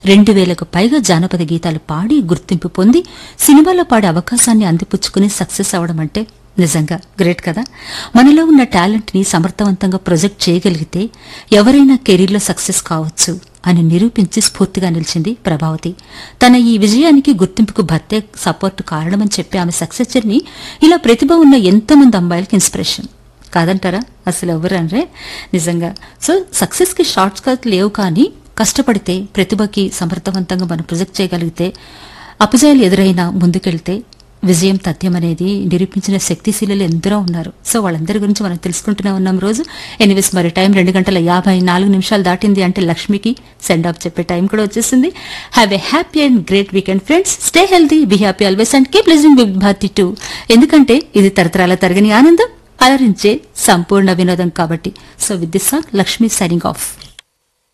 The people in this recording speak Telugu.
రెండు వేలకు పైగా జానపద గీతాలు పాడి గుర్తింపు పొంది సినిమాలో పాడే అవకాశాన్ని అందిపుచ్చుకుని సక్సెస్ అవడం అంటే నిజంగా గ్రేట్ కదా మనలో ఉన్న టాలెంట్ ని సమర్థవంతంగా ప్రొజెక్ట్ చేయగలిగితే ఎవరైనా కెరీర్లో సక్సెస్ కావచ్చు అని నిరూపించి స్ఫూర్తిగా నిలిచింది ప్రభావతి తన ఈ విజయానికి గుర్తింపుకు భర్తే సపోర్ట్ కారణమని చెప్పి ఆమె సక్సెస్ జర్నీ ఇలా ప్రతిభ ఉన్న ఎంతోమంది అమ్మాయిలకి ఇన్స్పిరేషన్ కాదంటారా అసలు ఎవరనరే నిజంగా సో సక్సెస్ కి షార్ట్ కట్ లేవు కానీ కష్టపడితే ప్రతిభకి సమర్థవంతంగా మనం ప్రొజెక్ట్ చేయగలిగితే అపజయాలు ఎదురైనా ముందుకెళ్తే విజయం తథ్యం అనేది నిరూపించిన శక్తిశీలలు ఎందరో ఉన్నారు సో వాళ్ళందరి గురించి మనం తెలుసుకుంటూనే ఉన్నాం రోజు ఎనీవేస్ మరి టైం రెండు గంటల యాభై నాలుగు నిమిషాలు దాటింది అంటే లక్ష్మికి సెండ్ ఆఫ్ చెప్పే టైం కూడా వచ్చేసింది have a happy and great weekend friends stay healthy be happy always and keep listening with Bharathi too ఎందుకంటే ఇది తరతరాల తరగని ఆనందం అలరించే సంపూర్ణ వినోదం కాబట్టి so with this song Lakshmi signing of